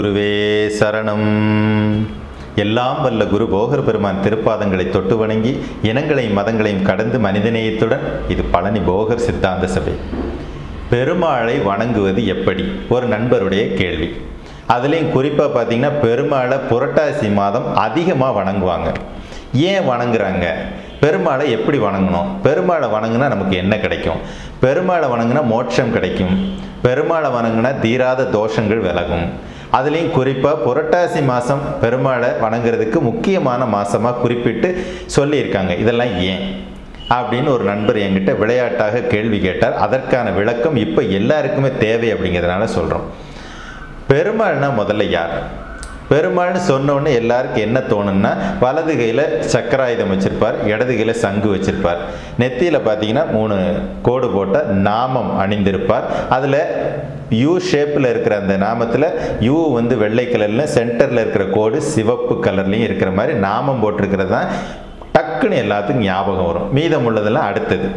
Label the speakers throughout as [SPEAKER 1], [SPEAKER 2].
[SPEAKER 1] குருவே சரணம் எல்லாம் வல்ல குரு போகர் பெருமான் திருப்பாதங்களை தொட்டு வணங்கி இனங்களையும் மதங்களையும் கடந்து மனிதநேயத்துடன் இது பழனி போகர் சித்தாந்த சபை பெருமாளை வணங்குவது எப்படி ஒரு நண்பருடைய கேள்வி அதுலேயும் குறிப்பாக பார்த்தீங்கன்னா பெருமாளை புரட்டாசி மாதம் அதிகமாக வணங்குவாங்க ஏன் வணங்குறாங்க பெருமாளை எப்படி வணங்கணும் பெருமாளை வணங்குனா நமக்கு என்ன கிடைக்கும் பெருமாளை வணங்குனா மோட்சம் கிடைக்கும் பெருமாளை வணங்குனா தீராத தோஷங்கள் விலகும் அதுலேயும் குறிப்பாக புரட்டாசி மாதம் பெருமாளை வணங்குறதுக்கு முக்கியமான மாதமாக குறிப்பிட்டு சொல்லியிருக்காங்க இதெல்லாம் ஏன் அப்படின்னு ஒரு நண்பர் என்கிட்ட விளையாட்டாக கேள்வி கேட்டார் அதற்கான விளக்கம் இப்போ எல்லாருக்குமே தேவை அப்படிங்கிறதுனால சொல்கிறோம் பெருமாள்னா முதல்ல யார் பெருமாள்னு சொன்ன உடனே எல்லாருக்கும் என்ன தோணும்னா வலது கையில் சக்கராயுதம் வச்சிருப்பார் இடது கையில் சங்கு வச்சிருப்பார் நெத்தியில் பார்த்தீங்கன்னா மூணு கோடு போட்ட நாமம் அணிந்திருப்பார் அதில் யூ ஷேப்பில் இருக்கிற அந்த நாமத்தில் யூ வந்து வெள்ளை கலரில் சென்டரில் இருக்கிற கோடு சிவப்பு கலர்லையும் இருக்கிற மாதிரி நாமம் போட்டிருக்கிறது தான் டக்குன்னு எல்லாத்துக்கும் ஞாபகம் வரும் மீதம் உள்ளதெல்லாம் அடுத்தது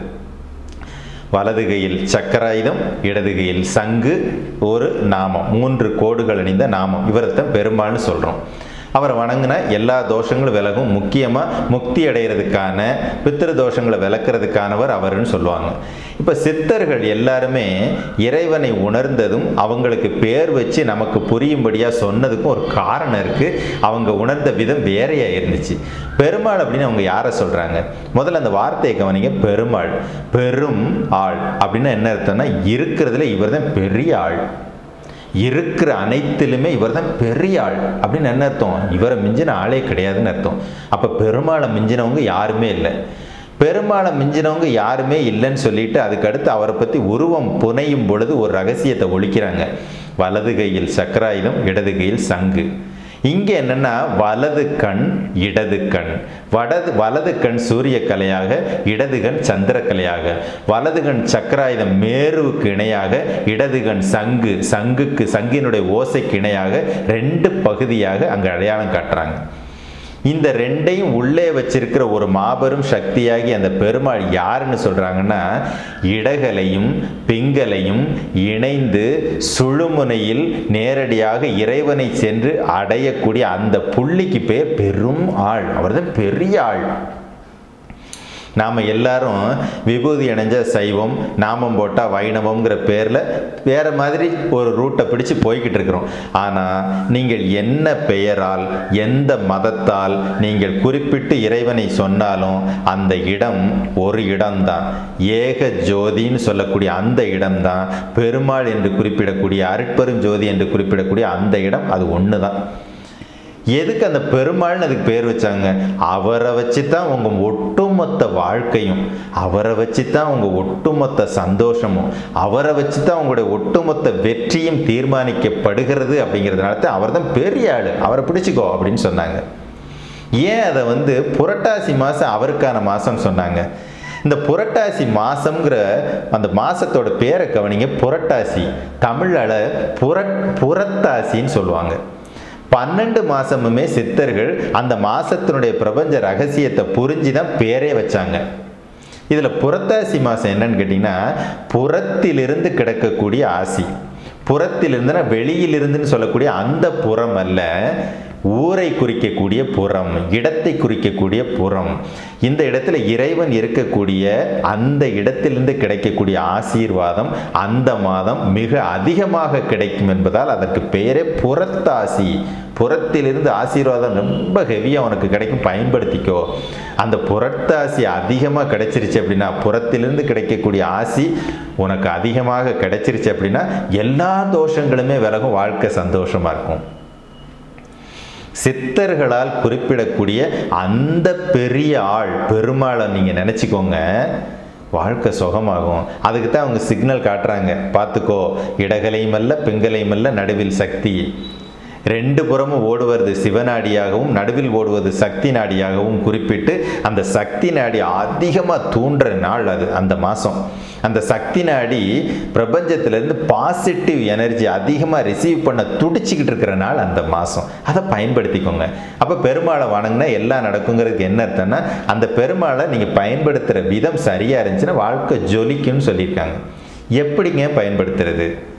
[SPEAKER 1] வலது கையில் சக்கராயுதம் இடது கையில் சங்கு ஒரு நாமம் மூன்று கோடுகள் அணிந்த நாமம் இவரைத்தான் பெருமாள்னு சொல்கிறோம் அவரை வணங்கினா எல்லா தோஷங்களும் விலகும் முக்கியமாக முக்தி அடைகிறதுக்கான பித்திரு தோஷங்களை விளக்குறதுக்கானவர் அவர்னு சொல்லுவாங்க இப்போ சித்தர்கள் எல்லாருமே இறைவனை உணர்ந்ததும் அவங்களுக்கு பேர் வச்சு நமக்கு புரியும்படியாக சொன்னதுக்கும் ஒரு காரணம் இருக்குது அவங்க உணர்ந்த விதம் வேறையாக இருந்துச்சு பெருமாள் அப்படின்னு அவங்க யாரை சொல்கிறாங்க முதல்ல அந்த வார்த்தையை கவனிங்க பெருமாள் பெரும் ஆள் அப்படின்னா என்ன அர்த்தம்னா இருக்கிறதுல இவர் தான் பெரிய ஆள் இருக்கிற அனைத்திலுமே இவர் தான் பெரிய ஆள் அப்படின்னு என்ன அர்த்தம் இவரை மிஞ்சின ஆளே கிடையாதுன்னு அர்த்தம் அப்போ பெருமாளை மிஞ்சினவங்க யாருமே இல்லை பெருமாளை மிஞ்சினவங்க யாருமே இல்லைன்னு சொல்லிட்டு அதுக்கடுத்து அவரை பற்றி உருவம் புனையும் பொழுது ஒரு ரகசியத்தை ஒழிக்கிறாங்க வலது கையில் சக்கராயுதம் இடது கையில் சங்கு இங்கே என்னன்னா வலது கண் இடது கண் வடது வலது கண் சூரிய கலையாக இடது கண் சந்திர கலையாக வலது கண் சக்கராயுதம் மேருவுக்கு இணையாக இடது கண் சங்கு சங்குக்கு சங்கினுடைய ஓசைக்கு இணையாக ரெண்டு பகுதியாக அங்கே அடையாளம் காட்டுறாங்க இந்த ரெண்டையும் உள்ளே வச்சிருக்கிற ஒரு மாபெரும் சக்தியாகி அந்த பெருமாள் யாருன்னு சொல்றாங்கன்னா இடகலையும் பிங்கலையும் இணைந்து சுழுமுனையில் நேரடியாக இறைவனை சென்று அடையக்கூடிய அந்த புள்ளிக்கு பேர் பெரும் ஆள் அவர்தான் பெரிய ஆள் நாம் எல்லாரும் விபூதி அணைஞ்ச சைவம் நாமம் போட்டால் வைணவங்கிற பேரில் வேறு மாதிரி ஒரு ரூட்டை பிடிச்சு போய்கிட்டு இருக்கிறோம் ஆனால் நீங்கள் என்ன பெயரால் எந்த மதத்தால் நீங்கள் குறிப்பிட்டு இறைவனை சொன்னாலும் அந்த இடம் ஒரு இடம்தான் ஏக ஜோதின்னு சொல்லக்கூடிய அந்த இடம்தான் பெருமாள் என்று குறிப்பிடக்கூடிய அருட்பெரும் ஜோதி என்று குறிப்பிடக்கூடிய அந்த இடம் அது ஒன்று தான் எதுக்கு அந்த பெருமாள்னு அதுக்கு பேர் வச்சாங்க அவரை வச்சு தான் உங்கள் ஒட்டுமொத்த வாழ்க்கையும் அவரை வச்சு தான் உங்கள் ஒட்டுமொத்த சந்தோஷமும் அவரை வச்சு தான் உங்களுடைய ஒட்டுமொத்த வெற்றியும் தீர்மானிக்கப்படுகிறது அப்படிங்கிறதுனால தான் அவர் தான் பெரிய ஆள் அவரை பிடிச்சிக்கோ அப்படின்னு சொன்னாங்க ஏன் அதை வந்து புரட்டாசி மாதம் அவருக்கான மாதம் சொன்னாங்க இந்த புரட்டாசி மாசம்ங்கிற அந்த மாசத்தோட பேரை கவனிங்க புரட்டாசி தமிழால புர புறத்தாசின்னு சொல்லுவாங்க பன்னெண்டு மாசமுமே சித்தர்கள் அந்த மாசத்தினுடைய பிரபஞ்ச ரகசியத்தை புரிஞ்சு தான் பேரே வச்சாங்க இதில் புறத்தாசி மாதம் என்னன்னு கேட்டிங்கன்னா புறத்திலிருந்து கிடக்கக்கூடிய ஆசி புறத்திலிருந்துனா வெளியிலிருந்துன்னு சொல்லக்கூடிய அந்த புறம் அல்ல ஊரை குறிக்கக்கூடிய புறம் இடத்தை குறிக்கக்கூடிய புறம் இந்த இடத்துல இறைவன் இருக்கக்கூடிய அந்த இடத்திலிருந்து கிடைக்கக்கூடிய ஆசீர்வாதம் அந்த மாதம் மிக அதிகமாக கிடைக்கும் என்பதால் அதற்கு பெயரே புறத்தாசி புறத்திலிருந்து ஆசீர்வாதம் ரொம்ப ஹெவியாக உனக்கு கிடைக்கும் பயன்படுத்திக்கோ அந்த புறத்தாசி அதிகமாக கிடைச்சிருச்சு அப்படின்னா புறத்திலிருந்து கிடைக்கக்கூடிய ஆசி உனக்கு அதிகமாக கிடைச்சிருச்சு அப்படின்னா எல்லா தோஷங்களுமே விலகும் வாழ்க்கை சந்தோஷமாக இருக்கும் சித்தர்களால் குறிப்பிடக்கூடிய அந்த பெரிய ஆள் பெருமாளை நீங்கள் நினச்சிக்கோங்க வாழ்க்கை சுகமாகும் அதுக்கு தான் அவங்க சிக்னல் காட்டுறாங்க பார்த்துக்கோ இடகலையும் அல்ல பிங்கலையும் அல்ல நடுவில் சக்தி ரெண்டு புறமும் ஓடுவது சிவநாடியாகவும் நடுவில் ஓடுவது சக்தி நாடியாகவும் குறிப்பிட்டு அந்த சக்தி நாடி அதிகமாக தூண்டுற நாள் அது அந்த மாதம் அந்த சக்தி நாடி பிரபஞ்சத்திலேருந்து பாசிட்டிவ் எனர்ஜி அதிகமாக ரிசீவ் பண்ண துடிச்சிக்கிட்டு இருக்கிற நாள் அந்த மாதம் அதை பயன்படுத்திக்கோங்க அப்போ பெருமாளை வணங்கினா எல்லாம் நடக்குங்கிறதுக்கு என்ன அர்த்தம்னா அந்த பெருமாளை நீங்கள் பயன்படுத்துகிற விதம் சரியாக இருந்துச்சுன்னா வாழ்க்கை ஜொலிக்கும்னு சொல்லியிருக்காங்க எப்படிங்க பயன்படுத்துறது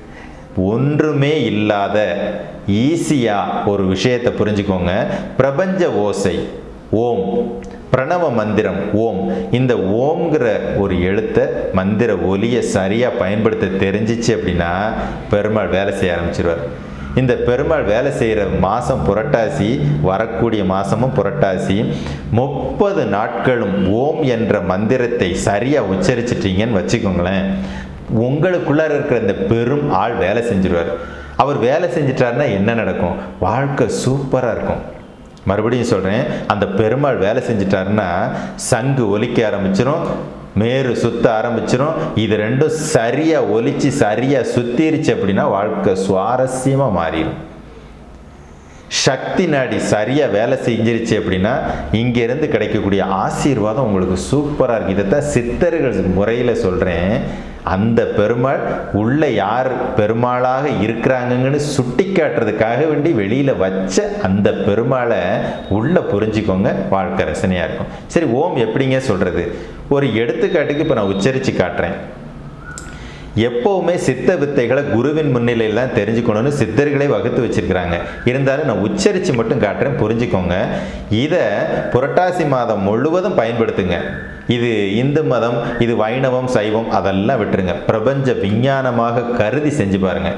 [SPEAKER 1] ஒன்றுமே இல்லாத ஈஸியாக ஒரு விஷயத்தை புரிஞ்சுக்கோங்க பிரபஞ்ச ஓசை ஓம் பிரணவ மந்திரம் ஓம் இந்த ஓம்ங்கிற ஒரு எழுத்தை மந்திர ஒலியை சரியாக பயன்படுத்த தெரிஞ்சிச்சு அப்படின்னா பெருமாள் வேலை செய்ய ஆரம்பிச்சிருவார் இந்த பெருமாள் வேலை செய்கிற மாதம் புரட்டாசி வரக்கூடிய மாதமும் புரட்டாசி முப்பது நாட்களும் ஓம் என்ற மந்திரத்தை சரியாக உச்சரிச்சிட்டீங்கன்னு வச்சுக்கோங்களேன் உங்களுக்குள்ளார இருக்கிற இந்த பெரும் ஆள் வேலை செஞ்சிருவார் அவர் வேலை செஞ்சிட்டாருன்னா என்ன நடக்கும் வாழ்க்கை சூப்பராக இருக்கும் மறுபடியும் சொல்கிறேன் அந்த பெருமாள் வேலை செஞ்சிட்டாருன்னா சங்கு ஒலிக்க ஆரம்பிச்சிரும் மேரு சுத்த ஆரம்பிச்சிரும் இது ரெண்டும் சரியாக ஒலிச்சு சரியாக சுத்திருச்சு அப்படின்னா வாழ்க்கை சுவாரஸ்யமாக மாறிடும் சக்தி நாடி சரியாக வேலை செஞ்சிருச்சு அப்படின்னா இங்கேருந்து கிடைக்கக்கூடிய ஆசீர்வாதம் உங்களுக்கு சூப்பராக இருக்குது இதைத்தான் சித்தர்கள் முறையில் சொல்கிறேன் அந்த பெருமாள் உள்ள யார் பெருமாளாக இருக்கிறாங்கன்னு சுட்டி காட்டுறதுக்காக வேண்டி வெளியில் வச்ச அந்த பெருமாளை உள்ளே புரிஞ்சுக்கோங்க வாழ்க்கை ரசனையாக இருக்கும் சரி ஓம் எப்படிங்க சொல்கிறது ஒரு எடுத்துக்காட்டுக்கு இப்போ நான் உச்சரித்து காட்டுறேன் எப்போவுமே சித்த வித்தைகளை குருவின் முன்னிலையில் தான் தெரிஞ்சுக்கணும்னு சித்தர்களே வகுத்து வச்சிருக்கிறாங்க இருந்தாலும் நான் உச்சரித்து மட்டும் காட்டுறேன் புரிஞ்சுக்கோங்க இதை புரட்டாசி மாதம் முழுவதும் பயன்படுத்துங்க இது இந்து மதம் இது வைணவம் சைவம் அதெல்லாம் விட்டுருங்க பிரபஞ்ச விஞ்ஞானமாக கருதி செஞ்சு பாருங்க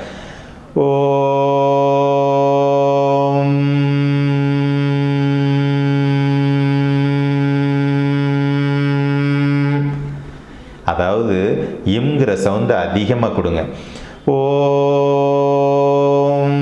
[SPEAKER 1] ஓம் அதாவது இம்ங்கிற சவுண்டை அதிகமாக கொடுங்க ஓம்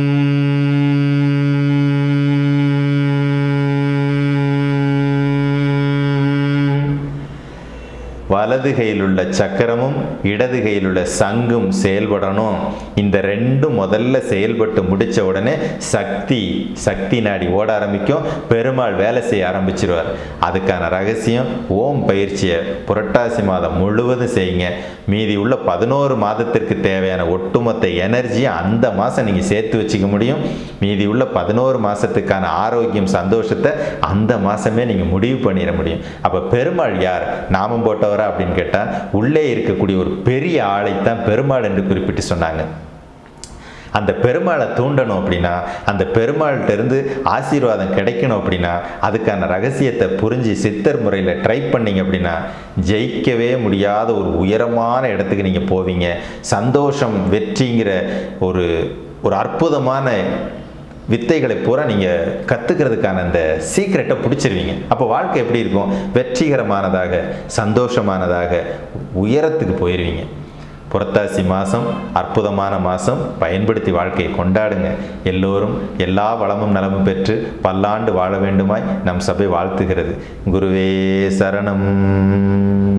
[SPEAKER 1] வலது கையில் உள்ள சக்கரமும் இடது கையில் உள்ள சங்கும் செயல்படணும் இந்த ரெண்டும் முதல்ல செயல்பட்டு முடிச்ச உடனே சக்தி சக்தி நாடி ஓட ஆரம்பிக்கும் பெருமாள் வேலை செய்ய ஆரம்பிச்சிருவார் அதுக்கான ரகசியம் ஓம் பயிற்சியை புரட்டாசி மாதம் முழுவதும் செய்யுங்க மீதி உள்ள பதினோரு மாதத்திற்கு தேவையான ஒட்டுமொத்த எனர்ஜியை அந்த மாதம் நீங்கள் சேர்த்து வச்சுக்க முடியும் மீதி உள்ள பதினோரு மாதத்துக்கான ஆரோக்கியம் சந்தோஷத்தை அந்த மாதமே நீங்கள் முடிவு பண்ணிட முடியும் அப்போ பெருமாள் யார் நாமம் போட்டவரா அப்படின்னு கேட்டால் உள்ளே இருக்கக்கூடிய ஒரு பெரிய ஆளைத்தான் பெருமாள் என்று குறிப்பிட்டு சொன்னாங்க அந்த பெருமாளை தூண்டணும் அப்படின்னா அந்த பெருமாள்கிட்ட இருந்து ஆசீர்வாதம் கிடைக்கணும் அப்படின்னா அதுக்கான ரகசியத்தை புரிஞ்சு சித்தர் முறையில் ட்ரை பண்ணீங்க அப்படின்னா ஜெயிக்கவே முடியாத ஒரு உயரமான இடத்துக்கு நீங்கள் போவீங்க சந்தோஷம் வெற்றிங்கிற ஒரு ஒரு அற்புதமான வித்தைகளை பூரா நீங்கள் கற்றுக்கிறதுக்கான அந்த சீக்ரெட்டை பிடிச்சிருவீங்க அப்போ வாழ்க்கை எப்படி இருக்கும் வெற்றிகரமானதாக சந்தோஷமானதாக உயரத்துக்கு போயிடுவீங்க புரட்டாசி மாதம் அற்புதமான மாதம் பயன்படுத்தி வாழ்க்கையை கொண்டாடுங்க எல்லோரும் எல்லா வளமும் நலமும் பெற்று பல்லாண்டு வாழ வேண்டுமாய் நம் சபை வாழ்த்துகிறது குருவே சரணம்